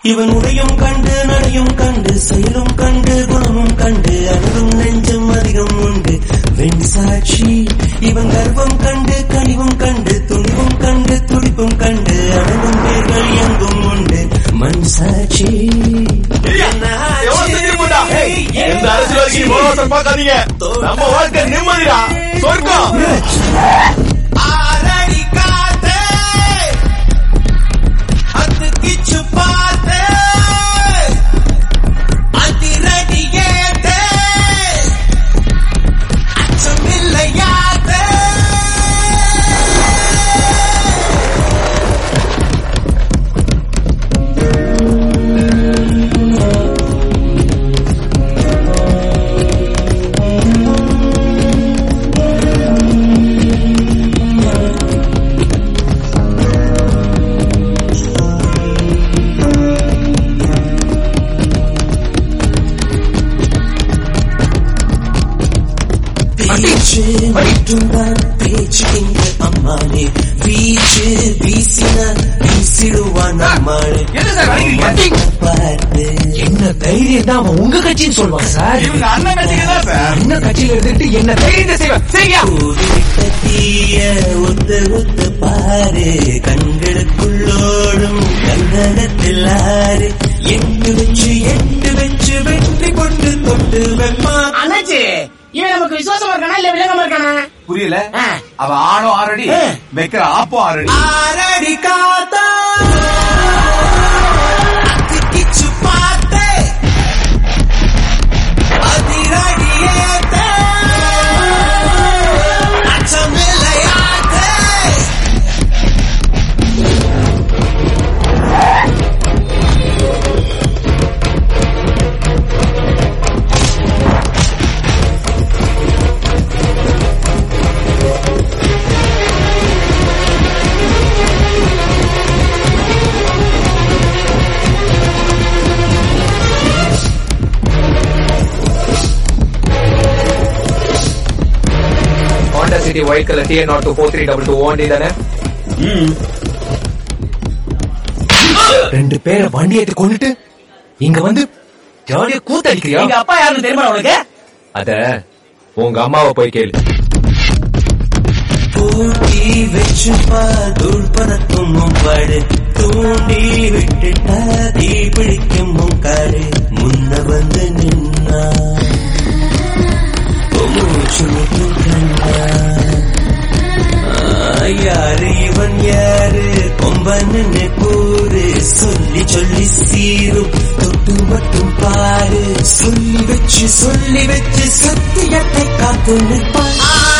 இவன் உடையும் கண்டு நடையும் கண்டு செயலும் கண்டு குணமும் கண்டு அன்பும் நெஞ்சம் அதிகம் உண்டு வெண் சாட்சி இவன் கர்வம் கண்டு கனிவும் கண்டு துணிவும் கண்டு துடிப்பும் கண்டு அடங்கும் பேர்கள் எங்கும் உண்டு மண் சாட்சி எவ்வளவு செஞ்சிருப்பா எந்த அரசியல்வாதிக்கு நீ மோசம் பார்க்காதீங்க நம்ம வாழ்க்கை நிம்மதிடா சொர்க்கம் ஆரடி காத்தே அத்து கிச்சு பார்த்தே அதிரடி ஏத்தே அச்சமில்லையாத்தே பேச்சு மட்டும்தான் பேச்சு எங்க அம்மானே வீச்சு வீசினான் வீசிடுவான் அம்மானே என்ன சார் வலிக்கிறீங்க? பார்த்து என்ன தைரியம் தான் அவன் உங்க கட்சின்னு சொல்லுவான் சார் இவங்க அண்ணன் கட்சிக்கு தான் சார் என்ன கட்சியில இருந்துட்டு என்ன தைரியத்தை செய்வேன் சரியா ஊதிவிட்ட தீய ஒத்து ஒத்து பாரு கண்களுக்குள்ளோடும் கந்தகத்தில் ஆறு எட்டு வச்சு எட்டு வச்சு வெற்றி கொண்டு தொட்டு வெப்பா அண்ணாச்சி இவன் நமக்கு விசுவாசமா இருக்கானா இல்ல வில்லங்கமா இருக்கானா புரியல ஆ. அவ ஆணோ ஆறடி ஆ. வைக்கிற ஆப்போ ஆறடி ஆரடி காத்தா அத்திக்கிச்சு பார்த்தே அதிரடி ஏத்தே அச்சமில்லையாத்தே Honda city white colour TN nought two four three double two ஓண்டி தானே ரெண்டு பேரை வண்டி ஏத்தி கொண்டுட்டு இங்க வந்து ஜாலியா கூத்தடிக்கிறியா எங்க அப்பா யாருன்னு தெரியுமா உனக்கு அத உங்க அம்மாவை போய் கேளு பூட்டி வச்சுப்பா தூள் பறக்கும் மும்பாடு தூண்டி விட்டுட்டா தீ பிடிக்கும் முங்காடு முன்ன வந்து நின்னா மூச்சு முட்டும் கண்ணா ஆ, யாரு இவன் யாரு கொம்பன்னு கூறு சொல்லி சொல்லி சீரும் தொட்டு மட்டும் பாரு சொல்லி வச்சு சொல்லி வச்சு சத்தியத்தை காத்து நிற்பான்